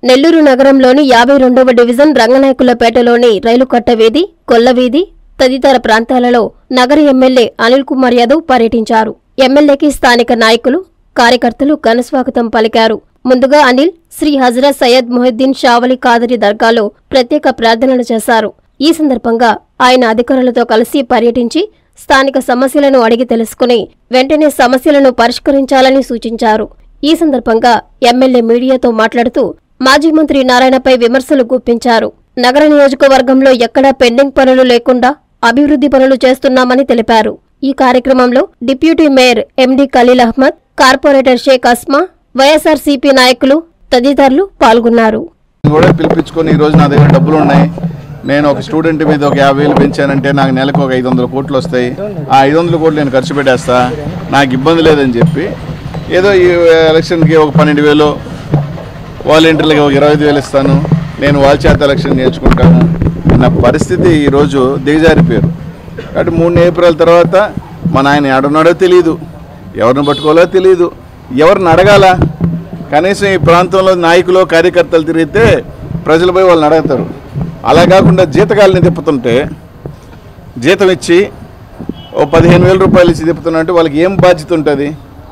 నెల్లూరు నగరంలోని యాభై రెండవ డివిజన్ రంగనాయకులపేటలోని రైలు కట్ట వీధి కొల్లవీధి తదితర ప్రాంతాలలో నగర ఎమ్మెల్యే అనిల్ కుమార్ యాదవ్ పర్యటించారు ఎమ్మెల్యేకి స్థానిక నాయకులు కార్యకర్తలు ఘనస్వాగతం పలికారు ముందుగా అనిల్ శ్రీ హజరత్ సయ్యద్ మొహిద్దీన్ షావలి కాదరి దర్గాలో ప్రత్యేక ప్రార్థనలు చేశారు ఈ సందర్భంగా ఆయన అధికారులతో కలిసి పర్యటించి స్థానిక సమస్యలను అడిగి తెలుసుకుని వెంటనే సమస్యలను పరిష్కరించాలని సూచించారు ఈ సందర్భంగా ఎమ్మెల్యే మీడియాతో మాట్లాడుతూ మాజీ మంత్రి నారాయణపై విమర్శలు గుప్పించారు నగర నియోజకవర్గంలో ఎక్కడా పెండింగ్ పనులు లేకుండా అభివృద్ధి పనులు చేస్తున్నామని తెలిపారు ఈ కార్యక్రమంలో deputy mayor MD Khalil Ahmed corporator Sheikh Asma YSRCP నాయకులు తదితరులు పాల్గొన్నారు కూడా పిలిపించుకొని ఈ రోజు నా దగ్గర డబ్బులు ఉన్నాయి నేను ఒక స్టూడెంట్ మీద ఒక యాభై వేలు పెంచానంటే నాకు నెలకు ఒక ఐదు వందల కోట్లు వస్తాయి ఆ ఐదు వందల కోట్లు నేను ఖర్చు పెట్టేస్తా నాకు ఇబ్బంది లేదని చెప్పి ఏదో ఈ ఎలక్షన్కి ఒక పన్నెండు వేలు వాలంటీర్లకి ఒక ఇరవై ఐదు వేలు ఇస్తాను నేను వాళ్ళ చేత ఎలక్షన్ నేర్చుకుంటాను నా పరిస్థితి ఈరోజు దిగజారిపోయారు కాబట్టి మూడు ఏప్రిల్ తర్వాత మా నాయన ఎక్కడున్నాడో తెలియదు ఎవరిని పట్టుకోవాలో తెలియదు ఎవరిని అడగాల కనీసం ఈ ప్రాంతంలో నాయకులు కార్యకర్తలు తిరిగితే ప్రజలు పోయి వాళ్ళని అడుగుతారు అలా కాకుండా జీతకాలని తిప్పుతుంటే జీతం ఇచ్చి ఓ పదిహేను వేల రూపాయలు ఇచ్చి తిప్పుతున్నట్టు వాళ్ళకి ఏం బాధ్యత ఉంటుంది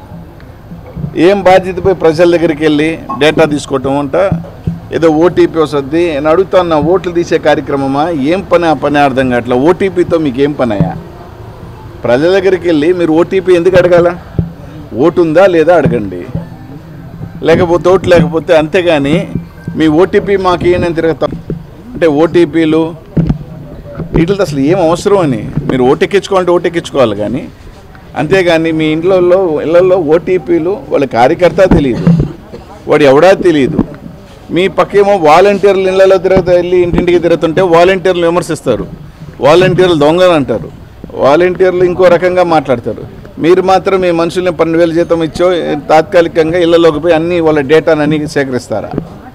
ఏం బాధ్యత పోయి ప్రజల దగ్గరికి వెళ్ళి డేటా తీసుకోవటం అంట ఏదో ఓటీపీ వస్తుంది నేను అడుగుతాను ఓట్లు తీసే కార్యక్రమమా ఏం పని ఆ పని అర్థం కావట్లే ఓటీపీతో మీకు ఏం పని అయ్యా ప్రజల దగ్గరికి వెళ్ళి మీరు ఓటీపీ ఎందుకు అడగాల ఓటు ఉందా లేదా అడగండి లేకపోతే ఓటు లేకపోతే అంతేగాని మీ ఓటీపీ మాకు ఏనని తిరుగుతాం అంటే ఓటీపీలు వీటితో అసలు ఏం అవసరం అని మీరు ఓటెక్కించుకోవాలంటే ఓటెక్కించుకోవాలి కానీ అంతేగాని మీ ఇంట్లో ఇళ్లలో ఓటీపీలు వాళ్ళ కార్యకర్త తెలియదు వాడు ఎవడా తెలియదు మీ పక్కేమో వాలంటీర్లు ఇళ్లలో తిరుగుతా వెళ్ళి ఇంటింటికి తిరుగుతుంటే వాలంటీర్లు విమర్శిస్తారు వాలంటీర్లు దొంగలు అంటారు వాలంటీర్లు ఇంకో రకంగా మాట్లాడతారు మీరు మాత్రం మీ మనుషుల్ని పన్నెండు వేల జీతం ఇచ్చో తాత్కాలికంగా ఇళ్లలోకి పోయి అన్ని వాళ్ళ డేటానన్నీ సేకరిస్తారా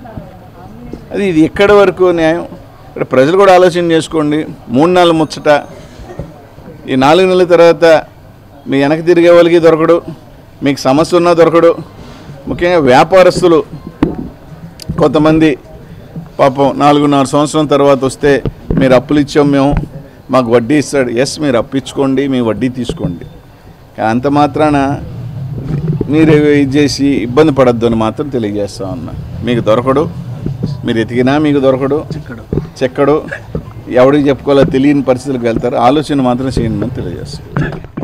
అది ఇది ఎక్కడి వరకు న్యాయం ఇక్కడ ప్రజలు కూడా ఆలోచన చేసుకోండి మూడు నెలల ముచ్చట ఈ నాలుగు నెలల తర్వాత మీ వెనక్కి తిరిగే వాళ్ళకి దొరకడు మీకు సమస్య ఉన్నా దొరకడు ముఖ్యంగా వ్యాపారస్తులు కొంతమంది పాపం నాలుగున్నర సంవత్సరం తర్వాత వస్తే మీరు అప్పులు ఇచ్చాం మేము మాకు వడ్డీ ఇస్తాడు ఎస్ మీరు అప్పు ఇచ్చుకోండి మీ వడ్డీ తీసుకోండి కానీ అంత మాత్రాన మీరు ఇది చేసి ఇబ్బంది పడద్దు అని మాత్రం తెలియజేస్తా ఉన్నా మీకు దొరకడు మీరు ఎతికినా మీకు దొరకడు చెక్కడు ఎవడికి చెప్పుకోవాలో తెలియని పరిస్థితులకు వెళ్తారు ఆలోచన మాత్రం చేయండి అని తెలియజేస్తాం